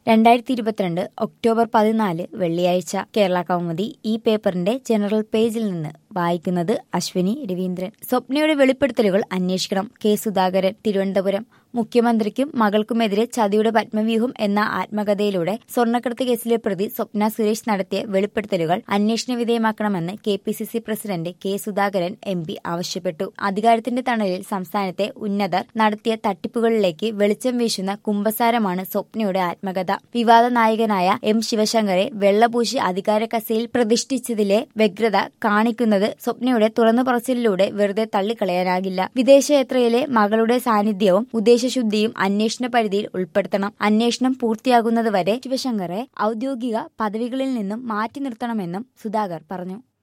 രണ്ടായിരത്തി ഇരുപത്തിരണ്ട് ഒക്ടോബർ പതിനാല് വെള്ളിയാഴ്ച കേരള കൗമുദി ഈ പേപ്പറിന്റെ ജനറൽ പേജിൽ നിന്ന് വായിക്കുന്നത് അശ്വിനി രവീന്ദ്രൻ സ്വപ്നയുടെ വെളിപ്പെടുത്തലുകൾ അന്വേഷിക്കണം കെ സുധാകരൻ തിരുവനന്തപുരം മുഖ്യമന്ത്രിക്കും മകൾക്കുമെതിരെ ചതിയുടെ പത്മവ്യൂഹം എന്ന ആത്മകഥയിലൂടെ സ്വർണ്ണക്കടത്ത് കേസിലെ പ്രതി സ്വപ്ന സുരേഷ് നടത്തിയ വെളിപ്പെടുത്തലുകൾ അന്വേഷണ വിധേയമാക്കണമെന്ന് K P C C president K Sudhakaran M P ആവശ്യപ്പെട്ടു അധികാരത്തിന്റെ തണലിൽ സംസ്ഥാനത്തെ ഉന്നതർ നടത്തിയ തട്ടിപ്പുകളിലേക്ക് വെളിച്ചം വീശുന്ന കുമ്പസാരമാണ് സ്വപ്നയുടെ ആത്മകഥ വിവാദ നായകനായ എം ശിവശങ്കറെ വെള്ളപൂശി അധികാര കസയിൽ പ്രതിഷ്ഠിച്ചതിലെ വ്യഗ്രത കാണിക്കുന്നത് സ്വപ്നയുടെ തുറന്നു പറച്ചിലിലൂടെ വെറുതെ തള്ളിക്കളയാനാകില്ല വിദേശയാത്രയിലെ മകളുടെ സാന്നിധ്യവും ഉദ്ദേശശുദ്ധിയും അന്വേഷണ പരിധിയിൽ ഉൾപ്പെടുത്തണം അന്വേഷണം പൂർത്തിയാകുന്നതുവരെ ശിവശങ്കറെ ഔദ്യോഗിക പദവികളിൽ നിന്നും മാറ്റി നിർത്തണമെന്നും സുധാകർ പറഞ്ഞു